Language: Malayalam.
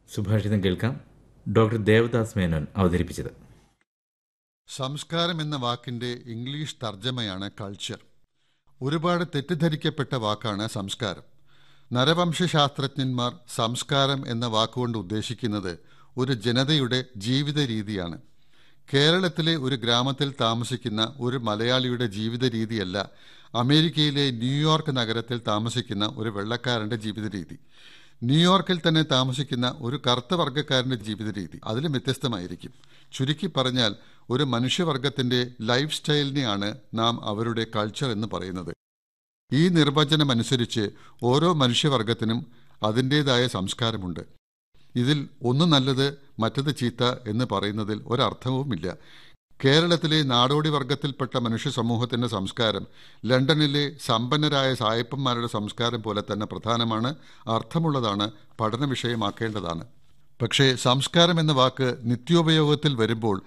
സുഭാഷിതം കേൾക്കാം ഡോക്ടർ ദേവദാസ് മേനോൻ അവതരിപ്പിച്ചത് സംസ്കാരം എന്ന വാക്കിന്റെ ഇംഗ്ലീഷ് തർജ്ജമയാണ് കൾച്ചർ ഒരുപാട് തെറ്റിദ്ധരിക്കപ്പെട്ട വാക്കാണ് സംസ്കാരം നരവംശശാസ്ത്രജ്ഞന്മാർ സംസ്കാരം എന്ന വാക്കുകൊണ്ട് ഉദ്ദേശിക്കുന്നത് ഒരു ജനതയുടെ ജീവിത രീതിയാണ് കേരളത്തിലെ ഒരു ഗ്രാമത്തിൽ താമസിക്കുന്ന ഒരു മലയാളിയുടെ ജീവിത രീതിയല്ല അമേരിക്കയിലെ ന്യൂയോർക്ക് നഗരത്തിൽ താമസിക്കുന്ന ഒരു വെള്ളക്കാരന്റെ ജീവിത രീതി ന്യൂയോർക്കിൽ തന്നെ താമസിക്കുന്ന ഒരു കറുത്ത വർഗ്ഗക്കാരന്റെ ജീവിത രീതി അതിലും വ്യത്യസ്തമായിരിക്കും ചുരുക്കി പറഞ്ഞാൽ ഒരു മനുഷ്യവർഗത്തിന്റെ ലൈഫ് സ്റ്റൈലിനെയാണ് നാം അവരുടെ കൾച്ചർ എന്ന് പറയുന്നത് ഈ നിർവചനം അനുസരിച്ച് ഓരോ മനുഷ്യവർഗത്തിനും അതിൻ്റെതായ സംസ്കാരമുണ്ട് ഇതിൽ ഒന്ന് നല്ലത് മറ്റത് ചീത്ത എന്ന് പറയുന്നതിൽ ഒരർത്ഥവുമില്ല കേരളത്തിലെ നാടോടി വർഗത്തിൽപ്പെട്ട മനുഷ്യ സമൂഹത്തിന്റെ സംസ്കാരം ലണ്ടനിലെ സമ്പന്നരായ സായപ്പന്മാരുടെ സംസ്കാരം പോലെ തന്നെ പ്രധാനമാണ് അർത്ഥമുള്ളതാണ് പഠന വിഷയമാക്കേണ്ടതാണ് പക്ഷേ സംസ്കാരം എന്ന വാക്ക് നിത്യോപയോഗത്തിൽ വരുമ്പോൾ